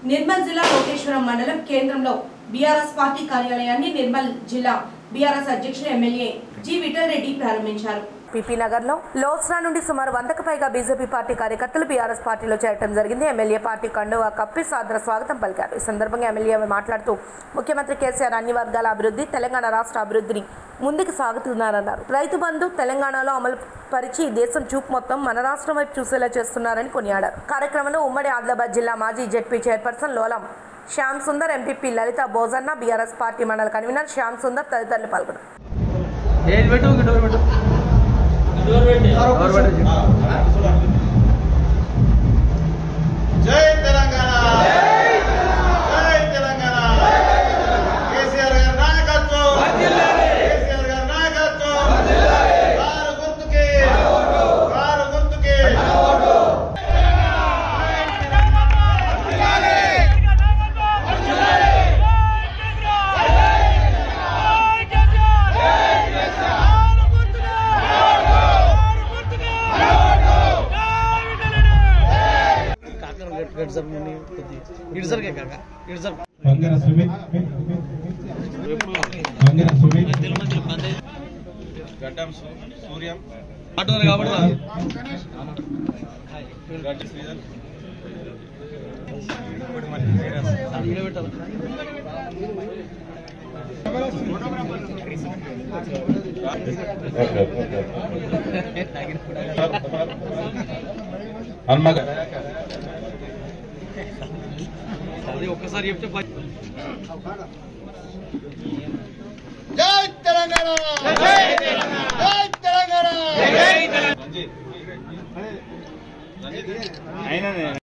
నిర్మల్ జిల్లా లోకేశ్వరం మండలం కేంద్రంలో బీఆర్ఎస్ పార్టీ కార్యాలయాన్ని నిర్మల్ జిల్లా బీఆర్ఎస్ అధ్యక్షులు ఎమ్మెల్యే జి విఠల్ రెడ్డి ప్రారంభించారు పీపీ నగర్ లో లోస్రా నుండి సుమారు వందకు పైగా బీజేపీ పార్టీ కార్యకర్తలు బీఆర్ఎస్ పార్టీలో చేరడం జరిగింది ఎమ్మెల్యే పార్టీ కండువా కప్పి సాదర స్వాగతం పలికారు ఈ సందర్భంగా ఎమ్మెల్యే మాట్లాడుతూ ముఖ్యమంత్రి కేసీఆర్ అన్ని వర్గాల అభివృద్ధి తెలంగాణ రాష్ట్ర అభివృద్ధిని ముందుకు సాగుతున్నారన్నారు రైతు బంధు తెలంగాణలో అమలు పరిచి ఈ దేశం చూపు మొత్తం మన రాష్ట్రం వైపు చూసేలా చేస్తున్నారని కొనియాడారు కార్యక్రమంలో ఉమ్మడి ఆదిలాబాద్ జిల్లా మాజీ ZP chairperson Lolam Shyam Sundar MPP Lalitha Bojanna BRS party మండల కన్వీనర్ శ్యామ్ సుందర్ తదితరులు పాల్గొన్నారు ఏది పెట్టు ఇంక డోర్ పెట్టు డోర్ పెట్టు జై తెలంగాణ జై తెలంగాణ కేసీఆర్ గారి నాయకత్వం కేసీఆర్ గారి నాయకత్వం కారు గుర్తుకి కారు గుర్తుకి కాకర గట్ గట్ సార్ ముందు ఇటు సార్ కాక ఇటు సార్ బంగార సుమిత్ బంగార సుమిత్ గడ్డం సూర్యం అంటున్నారు కాబట్టి గడ్డ శ్రీధర్ వీడియో పెట్టాలి హన్మగ అది ఒక్కసారి చెప్తే పది జై తెలంగాణ జై తెలంగాణ జై తెలంగాణ రంజిత్ రంజిత్